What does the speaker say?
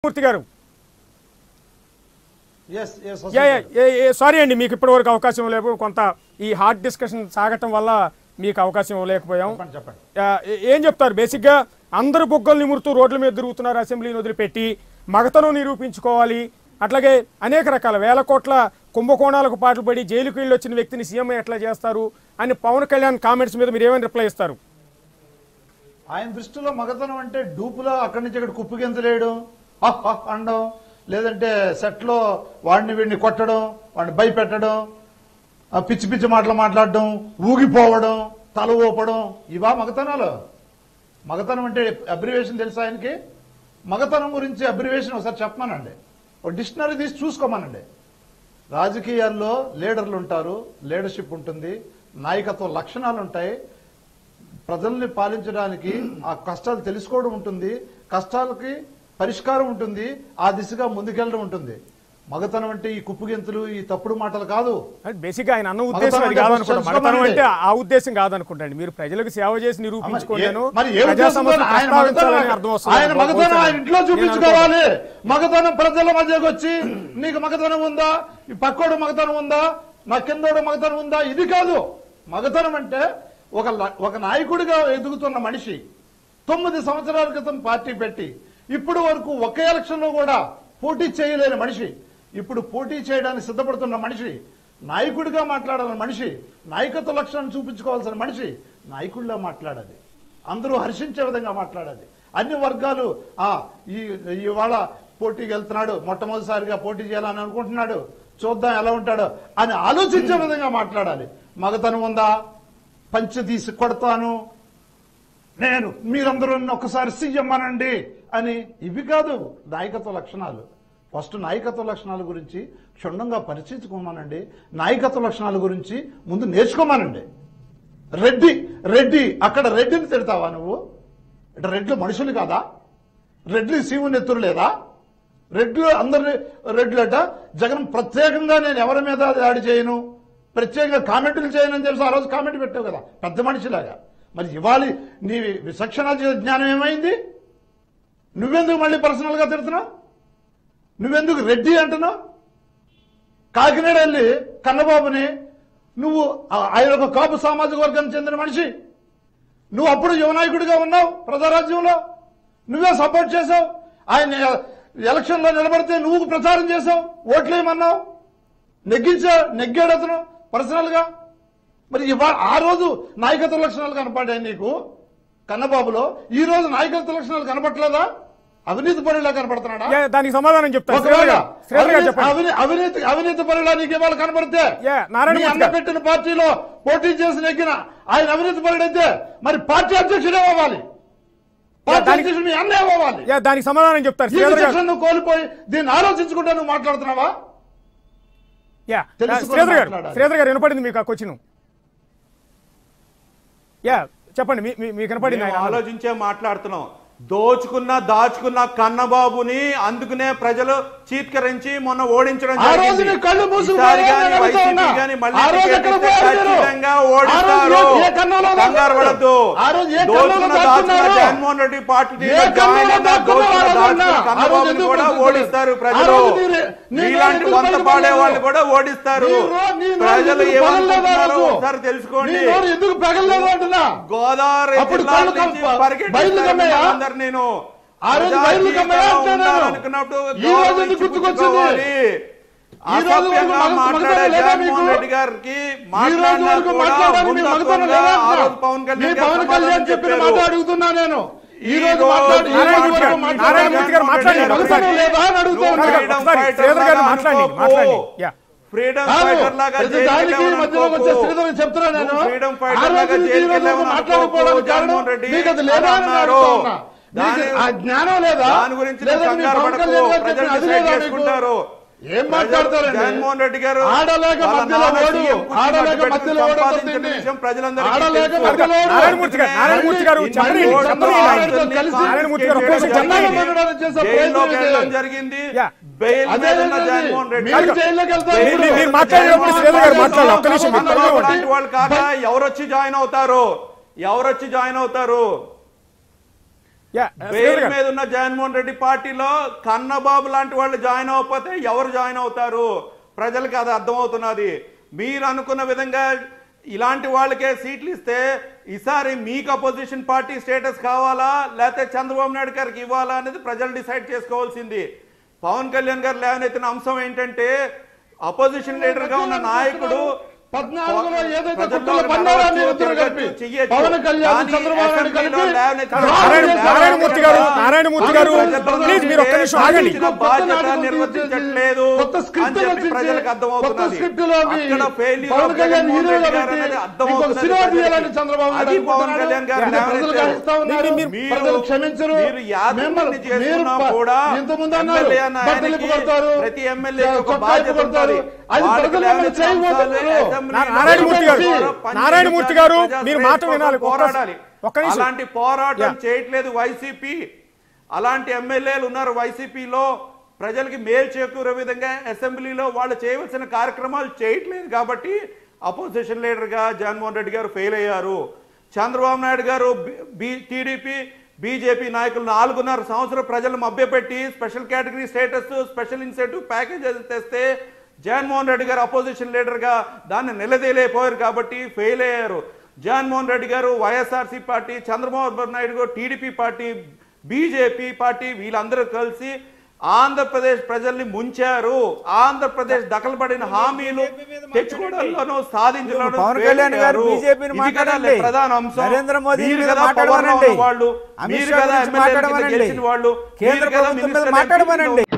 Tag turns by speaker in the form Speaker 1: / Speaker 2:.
Speaker 1: మూర్తి గారు
Speaker 2: yes yes
Speaker 1: sorry అండి మీకు ఇప్పటివరకు అవకాశం లేవు కొంత ఈ హార్డ్ డిస్కషన్ సాగటం వల్ల మీకు అవకాశం ఇవ్వలేకపోయాం
Speaker 2: చెప్పండి చెప్పండి
Speaker 1: ఆ, ఏ- ఏం చెప్తారు బేసిక్గా అందరు బొగ్గలు నిమురుతూ రోడ్ల మీద తిరుగుతున్నారు అసెంబ్లీని వదిలిపెట్టి మగతనం నిరూపించుకోవాలి అట్లాగే అనేక రకాల వేల కోట్ల కుంభకోణాలకు పాటలు పడి జైలుకి వెళ్ళి వచ్చిన వ్యక్తిని సీఎం ఎట్లా చేస్తారు అని పవన్ కళ్యాణ్ కామెంట్స్ మీద మీరు ఏమైనా రిప్లై ఇస్తారు
Speaker 2: ఆయన దృష్టిలో మగతనం అంటే డూపులో అక్కడి నుంచి ఇక్కడ కుప్పిగించలేయడం హహ్ హహ్ అనడం లేదంటే సెట్లో వాడిని వీడిని కొట్టడం వాడిని భయపెట్టడం ఆ పిచ్చి పిచ్చి మాటలు మాట్లాడడం ఊగిపోవడం తల ఊపడం ఇవా మగతనాలు మగతనం అంటే అబ్రివేషన్ తెలుసా ఆయనకి మగతనం గురించి అబ్రివేషన్ ఒకసారి చెప్పమానండి ఒక డిక్షనరీ తీసి చూసుకోమనండి రాజకీయాల్లో లీడర్లు ఉంటారు లీడర్షిప్ ఉంటుంది నాయకత్వ లక్షణాలు ఉంటాయి ప్రజల్ని పాలించడానికి ఆ కష్టాలు తెలుసుకోవడం ఉంటుంది కష్టాలకి పరిష్కారం ఉంటుంది ఆ దిశగా ముందుకెళ్ళడం ఉంటుంది మగతనం అంటే ఈ కుప్పుగింతలు ఈ తప్పుడు మాటలు కాదు
Speaker 1: బేసిక్గా ఆయన అన్న ఉద్దేశం అది
Speaker 2: మగతనం అంటే
Speaker 1: కాదనుకుంటా
Speaker 2: కొంచెం
Speaker 1: మగతనం
Speaker 2: తెలుసుకోమనండి.
Speaker 1: అంటే ఆ ఉద్దేశం కాదనుకుంటాండి మీరు ప్రజలకు సేవ చేసి నిరూపించుకోలేను
Speaker 2: మరి ఏ
Speaker 1: ప్రజా
Speaker 2: ఉద్దేశంతో
Speaker 1: సమస్యలు
Speaker 2: ఆయన
Speaker 1: ప్రస్తావించాలని
Speaker 2: మగతనం-
Speaker 1: అర్థం వస్తుంది
Speaker 2: ఆయన మగతనం ఆయన ఇంట్లో
Speaker 1: నేను
Speaker 2: చూపించుకోవాలి మగతనం ప్రజల మధ్యకి వచ్చి నీకు మగతనం ఉందా ఈ పక్కోడు మగతనం ఉందా నా కిందోడు మగతనం ఉందా ఇది కాదు మగతనం అంటే ఒక ల- ఒక నాయకుడిగా ఎదుగుతున్న మనిషి తొమ్మిది సంవత్సరాల క్రితం పార్టీ పెట్టి ఇప్పుడు వరకు ఒక్క ఎలక్షన్ లో కూడా పోటీ చేయలేని మనిషి ఇప్పుడు పోటీ చేయడానికి సిద్ధపడుతున్న మనిషి నాయకుడిగా మాట్లాడాలని మనిషి నాయకత్వ లక్షణాన్ని చూపించుకోవాల్సిన మనిషి నాయకుడిలా మాట్లాడాలి అందరూ హర్షించే విధంగా మాట్లాడాలి అన్ని వర్గాలు ఆ ఈ ఇవాళ పోటీకి వెళ్తున్నాడు మొట్టమొదటిసారిగా పోటీ చేయాలని అనుకుంటున్నాడు చూద్దాం ఎలా ఉంటాడో అని ఆలోచించే విధంగా మాట్లాడాలి మగతనం ఉందా పంచి తీసి కొడతాను నేను మీరందరూ నన్ను ఒకసారి సీఎం అనండి అని ఇవి కాదు నాయకత్వ లక్షణాలు ఫస్ట్ నాయకత్వ లక్షణాల గురించి క్షుణ్ణంగా పరిచయించుకోమనండి నాయకత్వ లక్షణాల గురించి ముందు నేర్చుకోమనండి రెడ్డి రెడ్డి అక్కడ రెడ్డిని తిడతావా నువ్వు ఇటు రెడ్లు మనుషులు కాదా రెడ్లు శివుని ఎత్తురు లేదా రెడ్లు అందరి రెడ్లట జగన్ ప్రత్యేకంగా నేను ఎవరి మీద దాడి చేయను ప్రత్యేకంగా కామెంట్లు చేయను అని తెలుసు ఆ రోజు కామెంట్ పెట్టావు కదా పెద్ద మనిషిలాగా మరి ఇవాళ నీ విచక్షణ జ్ఞానం ఏమైంది నువ్వెందుకు మళ్ళీ పర్సనల్ గా తిడుతున్నావు నువ్వెందుకు రెడ్డి అంటున్నావు కాకినాడ వెళ్ళి కన్నబాబుని నువ్వు ఆ- ఆయన ఒక కాపు సామాజిక వర్గానికి చెందిన మనిషి నువ్వు అప్పుడు యువనాయకుడిగా ఉన్నావు ప్రజారాజ్యంలో నువ్వే సపోర్ట్ చేసావు ఆయన ఎలక్షన్ లో నిలబడితే నువ్వు ప్రచారం చేసావు ఓట్లేయమన్నావు నెగ్గించా నెగ్గాడు అతను పర్సనల్ గా మరి ఇవాళ ఆ రోజు నాయకత్వ లక్షణాలు కనపడ్డాయి నీకు కన్నబాబులో ఈ రోజు నాయకత్వ లక్షణాలు కనపట్లేదా అవినీతి పరులా కనపడుతున్నాడా
Speaker 1: యా, దానికి సమాధానం చెప్తాను శ్రీధర్
Speaker 2: ఒకవేళ
Speaker 1: గారు శ్రీధర్ గారు
Speaker 2: అవినీతి-
Speaker 1: చెప్పండి
Speaker 2: అవినీ- అవినీతి అవినీతి పరులా నీకు ఇవాళ కనపడితే
Speaker 1: యా, నారాయణ
Speaker 2: మీ
Speaker 1: మూర్తి
Speaker 2: అన్న
Speaker 1: గారు.
Speaker 2: పెట్టిన పార్టీలో పోటీ చేసి నెగ్గిన ఆయన అవినీతి పరుడైతే మరి పార్టీ అధ్యక్షుడే అవ్వాలి పార్టీ
Speaker 1: దానికి-
Speaker 2: అధ్యక్షుడు మీ అన్నే అవ్వాలి
Speaker 1: యా దానికి సమాధానం చెప్తారు
Speaker 2: ఈ
Speaker 1: శ్రీధర్ గారు
Speaker 2: విచక్షణ నువ్వు కోల్పోయి దీన్ని ఆలోచించుకుంటే నువ్వు మాట్లాడుతున్నావా
Speaker 1: యా
Speaker 2: తెలుసుకొని
Speaker 1: శ్రీధర్ గారు
Speaker 2: మాట్లాడాలి.
Speaker 1: శ్రీధర్ గారు వినపడింది మీకు ఆ క్వశ్చన్ యా చెప్పండి మీ- మీ- మీకు వినపడింది
Speaker 3: మేము
Speaker 1: ఆయన
Speaker 3: ఆలోచించే మాట్లాడుతున్నాం దోచుకున్న దాచుకున్న కన్నబాబుని అందుకునే ప్రజలు చీత్కరించి మొన్న ఓడించడం
Speaker 2: ఆ రోజు
Speaker 3: జరిగింది.
Speaker 2: నీ కళ్ళు మూసుకుని
Speaker 3: ఈసారి
Speaker 2: పోయావు,
Speaker 3: గాని
Speaker 2: నేను అడుగుతా
Speaker 3: వైసీపీ
Speaker 2: ఉన్నా.
Speaker 3: గాని మళ్ళీ
Speaker 2: ఆ రోజు
Speaker 3: టికెట్
Speaker 2: ఎక్కడ
Speaker 3: ఇస్తే
Speaker 2: పోయారు మీరు?
Speaker 3: ఖచ్చితంగా
Speaker 2: ఆ రోజు
Speaker 3: ఓడిస్తారు
Speaker 2: ఏ- ఏ కన్నులో
Speaker 3: కంగారు
Speaker 2: దాక్కున్నారు?
Speaker 3: పడద్దు
Speaker 2: ఆ రోజు ఏ కన్నులో
Speaker 3: దోచుకున్న దాచుకున్న
Speaker 2: దాక్కున్నారు?
Speaker 3: జగన్మోహన్ రెడ్డి పార్టీ
Speaker 2: ఏ కన్నులో దాక్కున్నారు ఆ రోజు అన్నా? ఆ రోజు
Speaker 3: కన్నబాబుని
Speaker 2: ఎందుకు
Speaker 3: కూడా
Speaker 2: పడుతుంది?
Speaker 3: ఓడిస్తారు
Speaker 2: ఆ
Speaker 3: ప్రజలు
Speaker 2: రోజు నీ- నీ
Speaker 3: నీలాంటి
Speaker 2: నోరు
Speaker 3: వంత
Speaker 2: ఎందుకు
Speaker 3: పాడే
Speaker 2: పగలలేదు?
Speaker 3: వాళ్ళు కూడా ఓడిస్తారు
Speaker 2: నీ నోరు- నీ నోరు
Speaker 3: ప్రజలు
Speaker 2: ఎందుకు పగలలేదు ఆ
Speaker 3: ఏమనుకుంటున్నారో
Speaker 2: రోజు?
Speaker 3: ఒకసారి తెలుసుకోండి
Speaker 2: నీ నోరు ఎందుకు పగలలేదు అంటున్నా
Speaker 3: గోదావరి
Speaker 2: అప్పుడు
Speaker 3: జిల్లాల
Speaker 2: కళ్ళు
Speaker 3: నుంచి
Speaker 2: కప్ప-
Speaker 3: పరిగెట్టిస్తారు
Speaker 2: బయలు కమ్మయ్యా?
Speaker 3: అందరు నేను
Speaker 2: ఆ రోజు
Speaker 3: ప్రజా
Speaker 2: బయలు కమ్మయ్యా
Speaker 3: జీవితంలో
Speaker 2: అంటున్నాను.
Speaker 3: ఉండాలనుకున్నప్పుడు
Speaker 2: ఈ రోజు
Speaker 3: గౌరవం
Speaker 2: ఎందుకు
Speaker 3: ఇచ్చి
Speaker 2: గుర్తుకొచ్చింది?
Speaker 3: పుచ్చుకోవాలి.
Speaker 2: ఈ రోజు వరకు
Speaker 3: అసభ్యంగా
Speaker 2: మగ-
Speaker 3: మాట్లాడే
Speaker 2: మగతనం లేదా
Speaker 3: జగన్మోహన్
Speaker 2: మీకు?
Speaker 3: రెడ్డి గారికి
Speaker 2: ఈ రోజు
Speaker 3: మాట్లాడినా
Speaker 2: వరకు
Speaker 3: కూడా
Speaker 2: మాట్లాడడానికి మీ మగతనం
Speaker 3: ముందస్తుగా
Speaker 2: లేదా
Speaker 3: ఆ రోజు
Speaker 2: అంటున్నా?
Speaker 3: పవన్
Speaker 2: మీ
Speaker 3: కళ్యాణ్ గారు
Speaker 2: పవన్ కళ్యాణ్
Speaker 3: సమాధానం
Speaker 2: చెప్పిన
Speaker 3: చెప్పారు.
Speaker 2: మాట అడుగుతున్నా నేను ఈ
Speaker 3: ఈ
Speaker 2: రోజు
Speaker 3: రోజు
Speaker 2: మాట్లాడి ఈ
Speaker 1: నారాయణ
Speaker 2: రోజు
Speaker 1: మూర్తి
Speaker 2: వరకు
Speaker 1: గారు,
Speaker 2: మాట్లాడి-
Speaker 1: నారాయణ మూర్తి గారు మాట్లాడండి
Speaker 2: మగతనం
Speaker 1: ఒకసారి.
Speaker 2: లేదా అని అడుగుతా
Speaker 3: నువ్వు
Speaker 2: ఉన్నా.
Speaker 3: ఫ్రీడమ్
Speaker 1: ఒకసారి
Speaker 3: ఫైటర్
Speaker 1: శ్రీధర్ గారు
Speaker 3: లాగా
Speaker 1: మాట్లాడండి,
Speaker 3: అనుకోకు.
Speaker 1: మాట్లాడండి. యా.
Speaker 3: ఫ్రీడమ్
Speaker 2: కాదు,
Speaker 3: ఫైటర్ లాగా
Speaker 2: ప్రతి
Speaker 3: జైలుకి
Speaker 2: దానికి
Speaker 3: వెళ్ళామని
Speaker 2: మధ్యలోకి వచ్చే
Speaker 3: అనుకోకు.
Speaker 2: శ్రీధర్ చెప్తున్నా నేను
Speaker 3: నువ్వు ఫ్రీడమ్
Speaker 2: ఆ
Speaker 3: ఫైటర్
Speaker 2: రోజు
Speaker 3: లాగా
Speaker 2: నుంచి ఈ
Speaker 3: జైలుకి
Speaker 2: రోజు
Speaker 3: వెళ్ళామని
Speaker 2: మాట్లాడుకోవడానికి
Speaker 3: అనుకోకు.
Speaker 2: కారణం
Speaker 3: జగన్మోహన్ రెడ్డి
Speaker 2: మీకు అది లేదా అని
Speaker 3: అన్నారు.
Speaker 2: అడుగుతున్నా. మీకు
Speaker 3: దాని-
Speaker 2: ఆ జ్ఞానం లేదా
Speaker 3: దాని గురించి
Speaker 2: లేదా
Speaker 3: నువ్వు
Speaker 2: మీ
Speaker 3: కంగారు
Speaker 2: పవన్
Speaker 3: పడకు.
Speaker 2: కళ్యాణ్ గారు
Speaker 3: ప్రజలు
Speaker 2: చెప్పిన అది
Speaker 3: డిసైడ్
Speaker 2: లేదా మీకు?
Speaker 3: చేసుకుంటారు.
Speaker 2: ఏం మాట్లాడతారండి
Speaker 3: జగన్మోహన్ రెడ్డి గారు
Speaker 2: ఆడలేక
Speaker 3: వాళ్ళ
Speaker 2: మధ్యలో
Speaker 3: నాన్న
Speaker 2: ఓడు
Speaker 3: సీఎం కుర్చీ
Speaker 2: ఆడలేక
Speaker 3: పట్టుకొని
Speaker 2: మధ్యలో ఓడు
Speaker 3: సంపాదించిన
Speaker 2: కొట్టింది.
Speaker 3: విషయం ప్రజలందరికీ
Speaker 2: ఆడలేక
Speaker 3: తెలుసు.
Speaker 2: మధ్యలో ఓడు.
Speaker 1: నారాయణమూర్తి గారు నారాయణమూర్తి గారు
Speaker 2: ఈ
Speaker 1: చెప్పండి
Speaker 2: మళ్ళీ
Speaker 1: చెప్పండి
Speaker 2: ఓడు
Speaker 1: ఆయన.
Speaker 2: ఆడలేక కలిసి
Speaker 1: నారాయణమూర్తి గారు ఒక్క నిమిషం
Speaker 2: జెండాలు
Speaker 1: చెప్పండి.
Speaker 2: ఎగరడానికి చేసే
Speaker 3: జైల్లోకి
Speaker 2: ప్రయత్నం
Speaker 3: వెళ్ళడం
Speaker 2: ఇది.
Speaker 3: జరిగింది
Speaker 1: యా.
Speaker 3: బెయిల్
Speaker 2: అదే
Speaker 3: మీద ఉన్న
Speaker 2: జరిగింది.
Speaker 3: జగన్మోహన్ రెడ్డి
Speaker 2: మీరు జైల్లోకి వెళ్తారు
Speaker 1: మీరు-
Speaker 2: ఇప్పుడు.
Speaker 1: మీరు మాట్లాడేటప్పుడు శ్రీధర్ గారు మాట్లాడాలి. ఒక్క నిమిషం మీరు
Speaker 2: జగన్మోహన్
Speaker 1: పక్కనే
Speaker 2: రెడ్డి
Speaker 3: అలాంటి వాళ్ళు కాక ఎవరు వచ్చి జాయిన్ అవుతారు ఎవరు వచ్చి జాయిన్ అవుతారు
Speaker 1: యా,
Speaker 3: బెయిల్
Speaker 1: శ్రీధర్ గారు.
Speaker 3: మీద ఉన్న జగన్మోహన్ రెడ్డి పార్టీలో కన్నబాబు లాంటి వాళ్ళు జాయిన్ అవ్వకపోతే ఎవరు జాయిన్ అవుతారు ప్రజలకు అది అర్థమవుతున్నది మీరు అనుకున్న విధంగా ఇలాంటి వాళ్ళకే సీట్లు ఇస్తే ఈసారి మీకు అపోజిషన్ పార్టీ స్టేటస్ కావాలా లేకపోతే చంద్రబాబు నాయుడు గారికి ఇవ్వాలా అనేది ప్రజలు డిసైడ్ చేసుకోవాల్సింది పవన్ కళ్యాణ్ గారు లేవనెత్తిన అంశం ఏంటంటే అపోజిషన్ లీడర్ గా ఉన్న నాయకుడు
Speaker 2: పద్నాలుగులో ఏదైతే
Speaker 3: ప్రజల్లో
Speaker 2: కుట్రలు పన్నారో
Speaker 3: నడవచ్చు,
Speaker 2: మీరు ఇద్దరు కలిపి
Speaker 3: తిరగచ్చు, చెయ్యొచ్చు.
Speaker 2: పవన్ కళ్యాణ్
Speaker 3: కానీ
Speaker 2: చంద్రబాబు నాయుడు కలిపి
Speaker 3: అసెంబ్లీలో లేవనెత్తిన
Speaker 1: నారాయణ
Speaker 3: అంశం
Speaker 1: నారాయణమూర్తి గారు నారాయణమూర్తి గారు ప్లీజ్ మీరు ఒక్క నిమిషం ఆగండి
Speaker 3: ఇచ్చిన బాధ్యత నిర్వర్తించట్లేదు
Speaker 2: కొత్త స్క్రిప్ట్
Speaker 3: అని చెప్పి
Speaker 2: రచించి,
Speaker 3: ప్రజలకు
Speaker 2: కొత్త
Speaker 3: అర్థమవుతున్నది
Speaker 2: స్క్రిప్ట్ లో మీ
Speaker 3: అక్కడ failure
Speaker 2: పవన్
Speaker 3: of
Speaker 2: కళ్యాణ్
Speaker 3: జగన్మోహన్
Speaker 2: హీరోగా
Speaker 3: రెడ్డి గారు
Speaker 2: పెట్టి
Speaker 3: అనేది
Speaker 2: ఇంకొక
Speaker 3: అర్థమవుతున్నది
Speaker 2: సినిమా
Speaker 3: ప్రజలకి.
Speaker 2: తీయాలని చంద్రబాబు నాయుడు
Speaker 3: అది పవన్
Speaker 2: అనుకుంటున్నాడు.
Speaker 3: కళ్యాణ్ గారు
Speaker 2: అంటే ప్రజలు
Speaker 3: లేవనెత్తారు.
Speaker 2: గ్రహిస్తా ఉన్నారు.
Speaker 1: మీరు-
Speaker 3: మీరు-
Speaker 2: ప్రజలు క్షమించరు
Speaker 3: మీరు యాదగిరిని
Speaker 2: మిమ్మల్ని-
Speaker 3: చేసుకున్నా
Speaker 2: మీరు ప-
Speaker 3: కూడా
Speaker 2: ఇంతకుముందు అన్నారు
Speaker 3: ఎమ్మెల్యే అన్న
Speaker 2: బట్టలు
Speaker 3: ఆయనకి
Speaker 2: కొడతారు
Speaker 3: ప్రతి ఎమ్మెల్యేకి ఒక
Speaker 2: చొక్కా
Speaker 3: బాధ్యత
Speaker 2: కొడతారు
Speaker 3: ఉంటుంది.
Speaker 2: అది
Speaker 3: వాళ్ళకి
Speaker 2: ప్రజలు ఏమైనా
Speaker 3: లేవనెత్తిన
Speaker 2: చేయబోతున్నారు
Speaker 3: అంశాలు అసెంబ్లీలో
Speaker 1: నారాయణమూర్తి గారు,
Speaker 3: పనిచేయాలి.
Speaker 1: నారాయణమూర్తి గారు,
Speaker 3: ప్రజా
Speaker 1: మీరు
Speaker 3: శ్రేయస్
Speaker 1: మాట
Speaker 3: కోసం
Speaker 1: వినాలి. ఒక్క-
Speaker 3: పోరాడాలి
Speaker 1: ఒక్క నిమిషం.
Speaker 3: అలాంటి పోరాటం
Speaker 1: యా.
Speaker 3: చేయట్లేదు వైసీపీ అలాంటి ఎమ్మెల్యేలు ఉన్నారు వైసీపీలో ప్రజలకి మేలు చేకూరే విధంగా అసెంబ్లీలో వాళ్ళు చేయవలసిన కార్యక్రమాలు చేయట్లేదు కాబట్టి అపోజిషన్ లీడర్గా జగన్మోహన్ రెడ్డి గారు ఫెయిల్ అయ్యారు చంద్రబాబు నాయుడు గారు టీడీపీ బీజేపీ నాయకులు నాలుగున్నర సంవత్సరం ప్రజలు మభ్యపెట్టి special category status special incentive package తెస్తే జగన్మోహన్ రెడ్డి గారు అపోజిషన్ లీడర్గా దాన్ని నిలదీయలేకపోయారు కాబట్టి ఫెయిల్ అయ్యారు జగన్మోహన్ రెడ్డి గారు వైఎస్ఆర్సీ పార్టీ చంద్రబాబు నాయుడు గారు టీడీపీ పార్టీ బీజేపీ పార్టీ వీళ్ళందరూ కలిసి ఆంధ్రప్రదేశ్ ప్రజల్ని ముంచారు ఆంధ్రప్రదేశ్ దఖలుపడిన హామీలు తెచ్చుకోవడంలోనూ సాధించడంలో
Speaker 4: పవన్
Speaker 3: fail
Speaker 4: కళ్యాణ్ గారు
Speaker 3: అయ్యారు.
Speaker 4: బీజేపీని
Speaker 3: ఇది కదా
Speaker 4: మాట్లాడండి.
Speaker 3: ప్రధాన అంశం
Speaker 4: నరేంద్ర మోదీ
Speaker 3: మీరు
Speaker 4: మీద
Speaker 3: కదా పవర్లో
Speaker 4: మాట్లాడమనండి.
Speaker 3: ఉన్న వాళ్ళు
Speaker 4: అమిత్
Speaker 3: మీరు
Speaker 4: షా
Speaker 3: కదా
Speaker 4: గురించి
Speaker 3: ఎమ్మెల్యేల కింద
Speaker 4: మాట్లాడమనండి.
Speaker 3: గెలిచిన వాళ్ళు
Speaker 4: కేంద్ర
Speaker 3: మీరు కదా
Speaker 4: ప్రభుత్వం మీద
Speaker 3: మినిస్టర్లు,
Speaker 4: మాట్లాడమనండి.